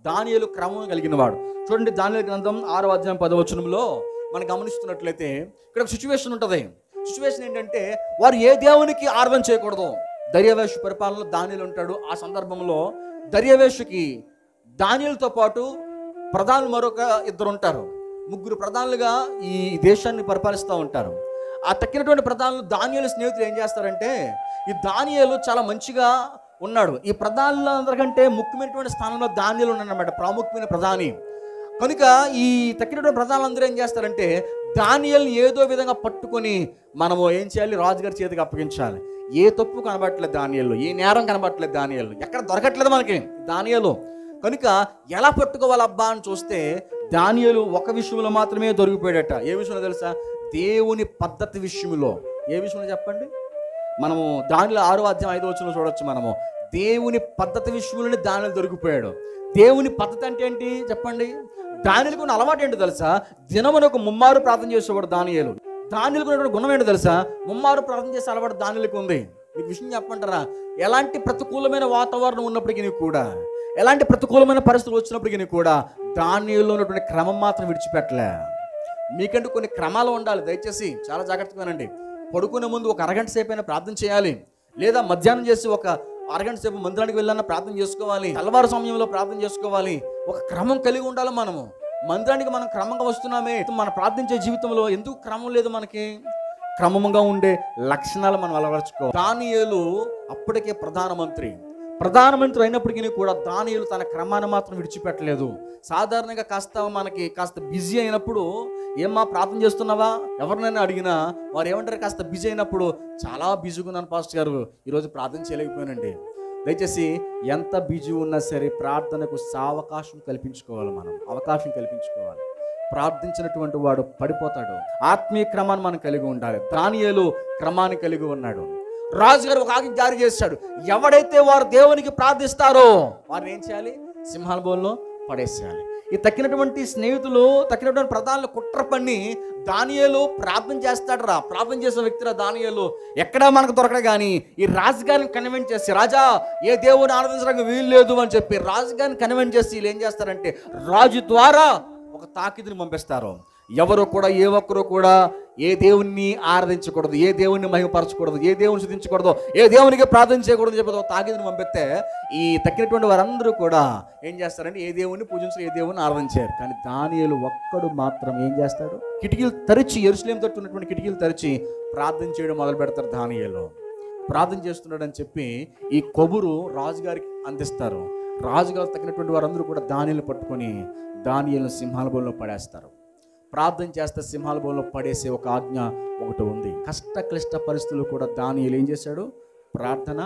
దానియలు క్రమం కలిగిన వాడు చూడండి దానియలు గ్రంథం ఆరో అధ్యాయం పదవచనంలో మనం గమనిస్తున్నట్లయితే ఇక్కడ ఒక సిచ్యువేషన్ ఉంటుంది సిచ్యువేషన్ ఏంటంటే వారు ఏ దేవునికి ఆరాధన చేయకూడదు దర్యావేషు పరిపాలనలో దానియలు ఉంటాడు ఆ సందర్భంలో దర్యావేషుకి దానియలతో పాటు ప్రధానులు మరొక ఇద్దరు ఉంటారు ముగ్గురు ప్రధానులుగా ఈ దేశాన్ని పరిపాలిస్తూ ఉంటారు ఆ తక్కినటువంటి ప్రధానులు దానియలు స్నేహితులు ఏం చేస్తారంటే ఈ దానియలు చాలా మంచిగా ఉన్నాడు ఈ ప్రధానులందరికంటే ముఖ్యమైనటువంటి స్థానంలో దానియలు ఉన్నాడనమాట ప్రాముఖ్యమైన ప్రధాని కనుక ఈ తక్కినటువంటి ప్రధానులందరూ ఏం చేస్తారంటే దానియల్ని ఏదో విధంగా పట్టుకొని మనము ఏం చేయాలి రాజుగారి చేతికి అప్పగించాలి ఏ తప్పు కనబడట్లేదు దానియల్లో ఏ నేరం కనబడట్లేదు దానియల్లో ఎక్కడ దొరకట్లేదు మనకి దానియలు కనుక ఎలా పట్టుకోవాలబ్బా అని చూస్తే దానియలు ఒక విషయంలో మాత్రమే దొరికిపోయాడట ఏ విషయంలో తెలుసా దేవుని పద్ధతి విషయంలో ఏ విషయంలో చెప్పండి మనము దానిలో ఆరో అధ్యాయం ఐదో వచ్చిన చూడొచ్చు మనము దేవుని పద్ధతి విషయంలోనే దానిలో దొరికిపోయాడు దేవుని పద్ధతి అంటే ఏంటి చెప్పండి దానిలకు ఉన్న అలవాటు ఏంటో తెలుసా దినమున ఒక ముమ్మారు ప్రార్థన చేసేవాడు దానియేలు దానిలకు ఉన్నటువంటి గుణం ఏంటో తెలుసా ముమ్మారు ప్రార్థన చేసే అలవాటు దానిలకు ఉంది మీకు విషయం చెప్పంటారా ఎలాంటి ప్రతికూలమైన వాతావరణం ఉన్నప్పటికీ కూడా ఎలాంటి ప్రతికూలమైన పరిస్థితులు వచ్చినప్పటికీ కూడా దానిలో ఉన్నటువంటి క్రమం మాత్రం విడిచిపెట్టలే మీకంటూ కొన్ని క్రమాలు ఉండాలి దయచేసి చాలా జాగ్రత్తగా వినండి పడుకునే ముందు ఒక అరగంట సేపు అయినా ప్రార్థన చేయాలి లేదా మధ్యాహ్నం చేసి ఒక అరగంట సేపు మందిరానికి వెళ్ళాలన్నా ప్రార్థన చేసుకోవాలి తెల్లవారు సమయంలో ప్రార్థన చేసుకోవాలి ఒక క్రమం కలిగి ఉండాలి మనము మందిరానికి మనం క్రమంగా వస్తున్నామే మన ప్రార్థించే జీవితంలో ఎందుకు క్రమం లేదు మనకి క్రమంగా ఉండే లక్షణాలు మనం అలవరుచుకో దానియేలు అప్పటికే ప్రధానమంత్రి ప్రధానమంత్రి అయినప్పటికీ కూడా దానియులు తన క్రమాన్ని మాత్రం విడిచిపెట్టలేదు సాధారణంగా కాస్త మనకి కాస్త బిజీ అయినప్పుడు ఏమ్మా ప్రార్థన చేస్తున్నావా ఎవరినైనా అడిగినా వారు ఏమంటారు కాస్త బిజీ అయినప్పుడు చాలా బిజీగా ఉన్నాను పాస్టర్ గారు ఈరోజు ప్రార్థన చేయలేకపోయానండి దయచేసి ఎంత బిజీ ఉన్నా సరే ప్రార్థనకు సావకాశం కల్పించుకోవాలి మనం అవకాశం కల్పించుకోవాలి ప్రార్థించినటువంటి వాడు పడిపోతాడు ఆత్మీయ క్రమాన్ని మనం కలిగి ఉండాలి దానియేలు క్రమాన్ని కలిగి ఉన్నాడు రాజుగారు ఒక ఆజ్ఞ జారీ చేశాడు ఎవడైతే వారు దేవునికి ప్రార్థిస్తారో వారిని ఏం చేయాలి సింహాల బోల్లో పడేసేయాలి ఈ తక్కినటువంటి స్నేహితులు తక్కినటువంటి ప్రధానులు కుట్ర పన్ని దానియేలు ప్రార్థన చేస్తాడు రా ప్రార్థన చేసిన వ్యక్తిరా దానియేలు ఎక్కడా మనకు దొరకడు కానీ ఈ రాజుగారిని కన్వెంట్ చేసి రాజా ఏ దేవుని ఆరాధించడానికి వీలు లేదు అని చెప్పి రాజుగారిని కన్వెంట్ చేసి వీళ్ళు ఏం చేస్తారంటే రాజు ద్వారా ఒక తాకిదిని పంపిస్తారు ఎవరు కూడా ఏ ఒక్కరు కూడా ఏ దేవుణ్ణి ఆరాధించకూడదు ఏ దేవుణ్ణి మహిమపరచకూడదు ఏ దేవుని శుద్ధించకూడదు ఏ దేవునికి ప్రార్థన చేయకూడదు అని చెప్పి ఒక తాకిదిని పంపిస్తే ఈ తక్కినటువంటి వారందరూ కూడా ఏం చేస్తారంటే ఏ దేవుణ్ణి పూజించరు ఏ దేవుని ఆరాధించారు కానీ దానియలు ఒక్కడు మాత్రం ఏం చేస్తాడు కిటికీలు తరిచి ఎరుసలేం తట్టు ఉన్నటువంటి కిటికీలు తరిచి ప్రార్థన చేయడం మొదలు పెడతారు దానియలు ప్రార్థన చేస్తున్నాడని చెప్పి ఈ కొబురు రాజుగారికి అందిస్తారు రాజుగారు తగినటువంటి వారందరూ కూడా దానియలు పట్టుకొని దానియలను సింహాల బోల్లో పడేస్తారు ప్రార్థన చేస్తే సింహాల బోల్లో పడేసే ఒక ఆజ్ఞ ఒకటి ఉంది కష్ట క్లిష్ట పరిస్థితులు కూడా దానియలు ఏం చేశాడు ప్రార్థన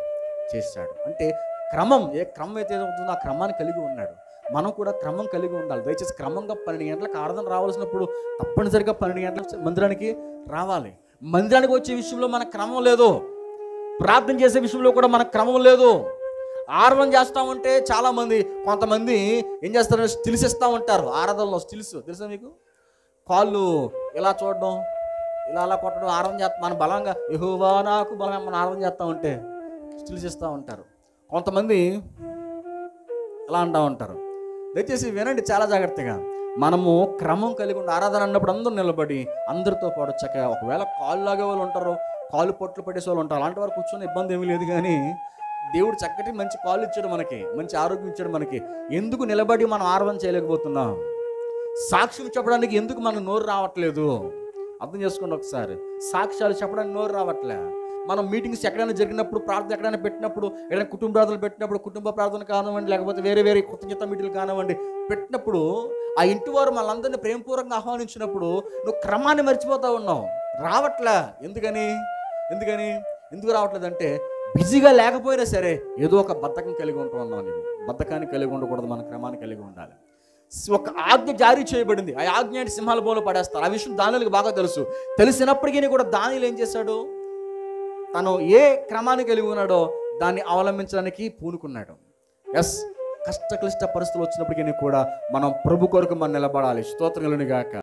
చేశాడు అంటే క్రమం ఏ క్రమం అయితే ఉంటుందో ఆ క్రమాన్ని కలిగి ఉన్నాడు మనం కూడా క్రమం కలిగి ఉండాలి దయచేసి క్రమంగా పన్నెండు గంటలకు ఆరాధన రావాల్సినప్పుడు తప్పనిసరిగా పన్నెండు గంటల మందిరానికి రావాలి మందిరానికి వచ్చే విషయంలో మన క్రమం లేదు ప్రార్థన చేసే విషయంలో కూడా మనకు క్రమం లేదు ఆరాధన చేస్తా ఉంటే చాలా మంది కొంతమంది ఏం చేస్తారు స్టిల్స్ ఇస్తూ ఉంటారు ఆరాధనలో స్టిల్స్ తెలుసా మీకు కాళ్ళు ఇలా చూడడం ఇలా అలా కొట్టడం ఆరాధన చేస్తా మన బలంగా ఎహోవా నాకు బలం మనం ఆరాధన చేస్తూ ఉంటే స్టిల్స్ ఇస్తూ ఉంటారు కొంతమంది ఇలా అంటూ ఉంటారు దయచేసి వినండి చాలా జాగ్రత్తగా మనము క్రమం కలిగి ఉండి ఆరాధన అన్నప్పుడు అందరూ నిలబడి అందరితో పాటు చక్కగా ఒకవేళ కాళ్ళు లాగే వాళ్ళు ఉంటారు కాళ్ళు పొట్లు పెట్టేసే వాళ్ళు ఉంటారు అలాంటి వారు కూర్చొని ఇబ్బంది ఏమీ లేదు కానీ దేవుడు చక్కటి మంచి కాళ్ళు ఇచ్చాడు మనకి మంచి ఆరోగ్యం ఇచ్చాడు మనకి ఎందుకు నిలబడి మనం ఆరాధన చేయలేకపోతున్నాం సాక్ష్యం చెప్పడానికి ఎందుకు మనకు నోరు రావట్లేదు అర్థం చేసుకోండి ఒకసారి సాక్ష్యాలు చెప్పడానికి నోరు రావట్లే మనం మీటింగ్స్ ఎక్కడైనా జరిగినప్పుడు ప్రార్థన ఎక్కడైనా పెట్టినప్పుడు ఏదైనా కుటుంబ ప్రార్థనలు పెట్టినప్పుడు కుటుంబ ప్రార్థన కానివ్వండి లేకపోతే వేరే వేరే కృతజ్ఞత మీటింగ్లు కానివ్వండి పెట్టినప్పుడు ఆ ఇంటి వారు మనందరినీ ప్రేమపూర్వకంగా ఆహ్వానించినప్పుడు నువ్వు క్రమాన్ని మర్చిపోతా ఉన్నావు రావట్లే ఎందుకని ఎందుకని ఎందుకు రావట్లేదు అంటే బిజీగా లేకపోయినా సరే ఏదో ఒక బద్ధకం కలిగి ఉంటూ ఉన్నావు నీవు బద్ధకాన్ని కలిగి ఉండకూడదు మన క్రమాన్ని కలిగి ఉండాలి ఒక ఆజ్ఞ జారీ చేయబడింది ఆ ఆజ్ఞ అంటే సింహాల బోలో పడేస్తారు ఆ విషయం దానిలకు బాగా తెలుసు తెలిసినప్పటికీ కూడా దానిలో ఏం చేశాడు తను ఏ క్రమాన్ని కలిగి ఉన్నాడో దాన్ని అవలంబించడానికి పూనుకున్నాడు ఎస్ కష్ట క్లిష్ట పరిస్థితులు వచ్చినప్పటికీ కూడా మనం ప్రభు కొరకు మనం నిలబడాలి స్తోత్రం గాక